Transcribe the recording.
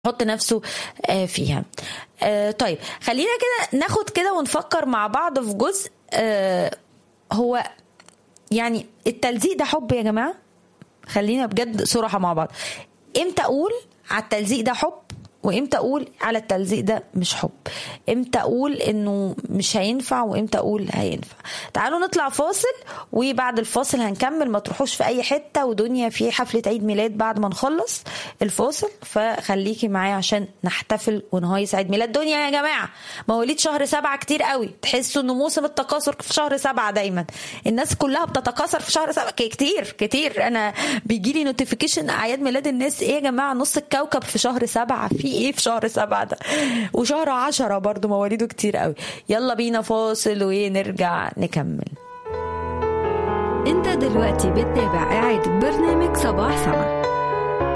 يحط نفسه آه، فيها آه، طيب خلينا كده ناخد كده ونفكر مع بعض في جزء آه، هو يعني التلزيق ده حب يا جماعة خلينا بجد صراحة مع بعض امتى اقول على التلزيق ده حب وامتى اقول على التلزيق ده مش حب امتى اقول انه مش هينفع وامتى اقول هينفع تعالوا نطلع فاصل وبعد الفاصل هنكمل ما تروحوش في اي حته ودنيا في حفله عيد ميلاد بعد ما نخلص الفاصل فخليكي معايا عشان نحتفل ونهيص عيد ميلاد دنيا يا جماعه مواليد شهر سبعة كتير قوي تحسوا انه موسم التكاثر في شهر سبعة دايما الناس كلها بتتكاثر في شهر سبعة كتير كتير انا بيجي لي نوتيفيكيشن اعياد ميلاد الناس ايه يا جماعه نص الكوكب في شهر سبعة في ايه في شهر سبعة ده وشهر عشرة برضو مواليده كتير قوي يلا بينا فاصل ونرجع نكمل انت دلوقتي بتتابع إعادة برنامج صباح سما